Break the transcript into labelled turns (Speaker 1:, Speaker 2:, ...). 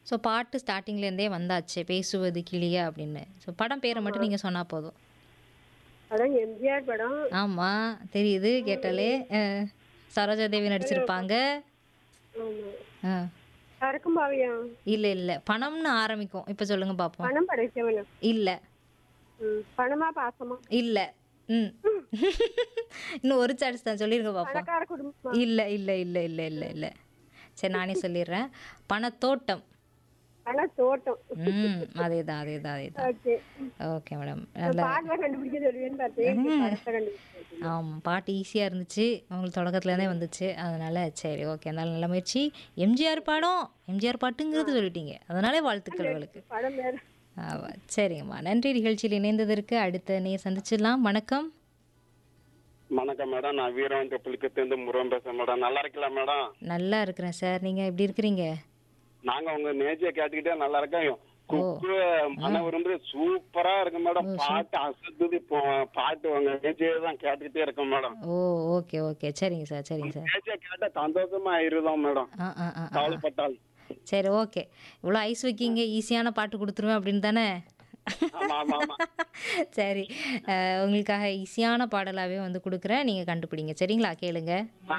Speaker 1: So பாட்டு ஸ்டார்டிங்லேருந்தே வந்தாச்சு பேசுவது கிளியா அப்படின்னு ஸோ படம் பேரை மட்டும் நீங்கள் சொன்னால் போதும்
Speaker 2: அதான் எம்ஜிஆர் படம்
Speaker 1: ஆமாம் தெரியுது கேட்டாலே அஹ், சரோஜா தேவி நடிச்சிருப்பாங்க
Speaker 2: ஆமா
Speaker 1: ஆ
Speaker 2: சரக்கும் பாவியம்
Speaker 1: இல்லை இல்லை பணம்னு ஆரம்பிக்கும் இப்போ சொல்லுங்கள் பார்ப்போம்
Speaker 2: பணம் படைச்சவனும்
Speaker 1: இல்லை
Speaker 2: ம் பணமா பாசமா
Speaker 1: இல்லை ம் இன்னும் ஒரு சான்ஸ் தான் சொல்லிருங்க பார்ப்போம்
Speaker 2: பணக்கார குடும்பமா
Speaker 1: இல்லை இல்லை இல்லை இல்லை இல்லை இல்லை சரி நானே சொல்லிடுறேன் பணத்தோட்டம்
Speaker 2: பண தோட்டம்
Speaker 1: ம் அதே தான் அதே தான் அதே தான்
Speaker 2: ஓகே
Speaker 1: ஓகே மேடம் நல்ல
Speaker 2: பாடல கண்டுபிடிக்க சொல்லுவேன்னு பார்த்தேன் படத்தை கண்டுபிடிச்சேன்
Speaker 1: ஆமாம் பாட்டு ஈஸியாக இருந்துச்சு உங்களுக்கு தொடக்கத்துலேருந்தே வந்துச்சு அதனால் சரி ஓகே அதனால நல்ல முயற்சி எம்ஜிஆர் பாடம் எம்ஜிஆர் பாட்டுங்கிறது சொல்லிட்டீங்க அதனாலே வாழ்த்துக்கள் உங்களுக்கு
Speaker 2: படம் வேற
Speaker 1: ஆமா சரிங்கம்மா நன்றி நிகழ்ச்சியில் இணைந்ததற்கு அடுத்த நீ சந்திச்சிடலாம் வணக்கம்
Speaker 3: வணக்கம் மேடம் நான் வீரவன் புலிக்கத்திலிருந்து முருகன் பேசுறேன் மேடம் நல்லா இருக்கலாம் மேடம்
Speaker 1: நல்லா இருக்கிறேன் சார் நீங்கள் எப்படி இருக்கிறீங்க
Speaker 3: நாங்க உங்க நேச்சிய கேட்டுக்கிட்டே நல்லா இருக்கோம் குக்கு மன விரும்பு சூப்பரா இருக்கு மேடம் பாட்டு அசத்துது போ- பாட்டு உங்க நேச்சியை தான் கேட்டுக்கிட்டே இருக்கோம் மேடம்
Speaker 1: ஓ ஓகே ஓகே சரிங்க சார் சரிங்க சார்
Speaker 3: நேச்சிய கேட்ட சந்தோஷமா ஆயிருதோம் மேடம்
Speaker 1: ஆ ஆ ஆ ஆ.
Speaker 3: கவலைப்பட்டால்
Speaker 1: சரி ஓகே இவ்வளோ ஐஸ் வைக்கிங்க ஈஸியான பாட்டு கொடுத்துருவேன் அப்படின்னு தானே
Speaker 3: ஆமா ஆமா ஆமா
Speaker 1: சரி அஹ், உங்களுக்காக ஈஸியான பாடலாகவே வந்து கொடுக்குறேன் நீங்கள் கண்டுபிடிங்க சரிங்களா கேளுங்க